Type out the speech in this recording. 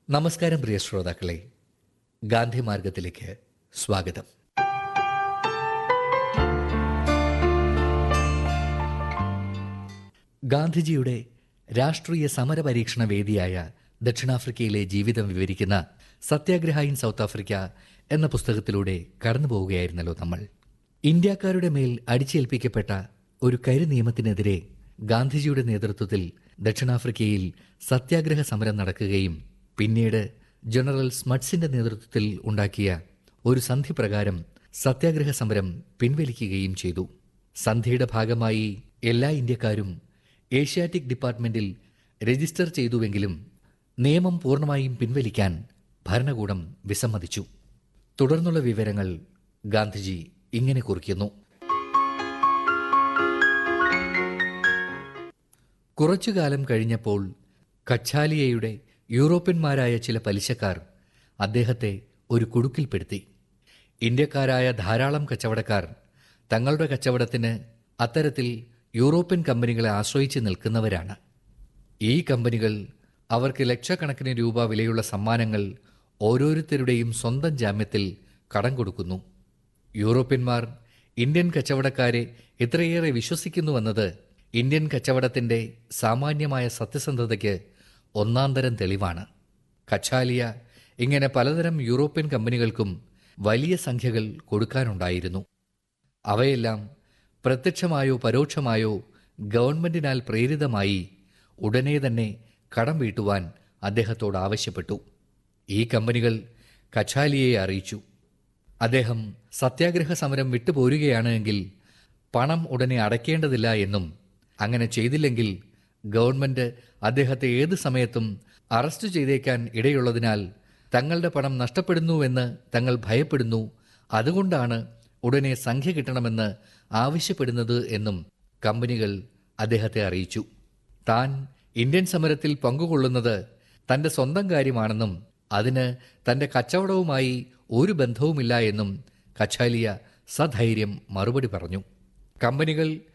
നമസ്കാരം പ്രിയ ശ്രോതാക്കളെ ഗാന്ധി മാർഗത്തിലേക്ക് സ്വാഗതം ഗാന്ധിജിയുടെ രാഷ്ട്രീയ സമര പരീക്ഷണ വേദിയായ ദക്ഷിണാഫ്രിക്കയിലെ ജീവിതം വിവരിക്കുന്ന സത്യാഗ്രഹ ഇൻ സൗത്ത് ആഫ്രിക്ക എന്ന പുസ്തകത്തിലൂടെ കടന്നു പോവുകയായിരുന്നല്ലോ നമ്മൾ ഇന്ത്യക്കാരുടെ മേൽ അടിച്ചേൽപ്പിക്കപ്പെട്ട ഒരു കരു നിയമത്തിനെതിരെ ഗാന്ധിജിയുടെ നേതൃത്വത്തിൽ ദക്ഷിണാഫ്രിക്കയിൽ സത്യാഗ്രഹ സമരം നടക്കുകയും പിന്നീട് ജനറൽ സ്മട്സിന്റെ നേതൃത്വത്തിൽ ഉണ്ടാക്കിയ ഒരു സന്ധി പ്രകാരം സത്യാഗ്രഹ സമരം പിൻവലിക്കുകയും ചെയ്തു സന്ധിയുടെ ഭാഗമായി എല്ലാ ഇന്ത്യക്കാരും ഏഷ്യാറ്റിക് ഡിപ്പാർട്ട്മെന്റിൽ രജിസ്റ്റർ ചെയ്തുവെങ്കിലും നിയമം പൂർണ്ണമായും പിൻവലിക്കാൻ ഭരണകൂടം വിസമ്മതിച്ചു തുടർന്നുള്ള വിവരങ്ങൾ ഗാന്ധിജി ഇങ്ങനെ കുറിക്കുന്നു കുറച്ചുകാലം കഴിഞ്ഞപ്പോൾ കച്ചാലിയയുടെ യൂറോപ്യന്മാരായ ചില പലിശക്കാർ അദ്ദേഹത്തെ ഒരു കുടുക്കിൽപ്പെടുത്തി ഇന്ത്യക്കാരായ ധാരാളം കച്ചവടക്കാർ തങ്ങളുടെ കച്ചവടത്തിന് അത്തരത്തിൽ യൂറോപ്യൻ കമ്പനികളെ ആശ്രയിച്ച് നിൽക്കുന്നവരാണ് ഈ കമ്പനികൾ അവർക്ക് ലക്ഷക്കണക്കിന് രൂപ വിലയുള്ള സമ്മാനങ്ങൾ ഓരോരുത്തരുടെയും സ്വന്തം ജാമ്യത്തിൽ കടം കൊടുക്കുന്നു യൂറോപ്യന്മാർ ഇന്ത്യൻ കച്ചവടക്കാരെ ഇത്രയേറെ വിശ്വസിക്കുന്നുവെന്നത് ഇന്ത്യൻ കച്ചവടത്തിന്റെ സാമാന്യമായ സത്യസന്ധതയ്ക്ക് ഒന്നാന്തരം തെളിവാണ് കച്ചാലിയ ഇങ്ങനെ പലതരം യൂറോപ്യൻ കമ്പനികൾക്കും വലിയ സംഖ്യകൾ കൊടുക്കാനുണ്ടായിരുന്നു അവയെല്ലാം പ്രത്യക്ഷമായോ പരോക്ഷമായോ ഗവൺമെന്റിനാൽ പ്രേരിതമായി ഉടനെ തന്നെ കടം വീട്ടുവാൻ അദ്ദേഹത്തോട് ആവശ്യപ്പെട്ടു ഈ കമ്പനികൾ കച്ചാലിയെ അറിയിച്ചു അദ്ദേഹം സത്യാഗ്രഹ സമരം വിട്ടുപോരുകയാണ് എങ്കിൽ പണം ഉടനെ അടയ്ക്കേണ്ടതില്ല എന്നും അങ്ങനെ ചെയ്തില്ലെങ്കിൽ ഗവൺമെന്റ് അദ്ദേഹത്തെ ഏത് സമയത്തും അറസ്റ്റ് ചെയ്തേക്കാൻ ഇടയുള്ളതിനാൽ തങ്ങളുടെ പണം നഷ്ടപ്പെടുന്നുവെന്ന് തങ്ങൾ ഭയപ്പെടുന്നു അതുകൊണ്ടാണ് ഉടനെ സംഖ്യ കിട്ടണമെന്ന് ആവശ്യപ്പെടുന്നത് എന്നും കമ്പനികൾ അദ്ദേഹത്തെ അറിയിച്ചു താൻ ഇന്ത്യൻ സമരത്തിൽ പങ്കുകൊള്ളുന്നത് തന്റെ സ്വന്തം കാര്യമാണെന്നും അതിന് തന്റെ കച്ചവടവുമായി ഒരു ബന്ധവുമില്ല എന്നും കച്ചാലിയ സധൈര്യം മറുപടി പറഞ്ഞു കമ്പനികൾ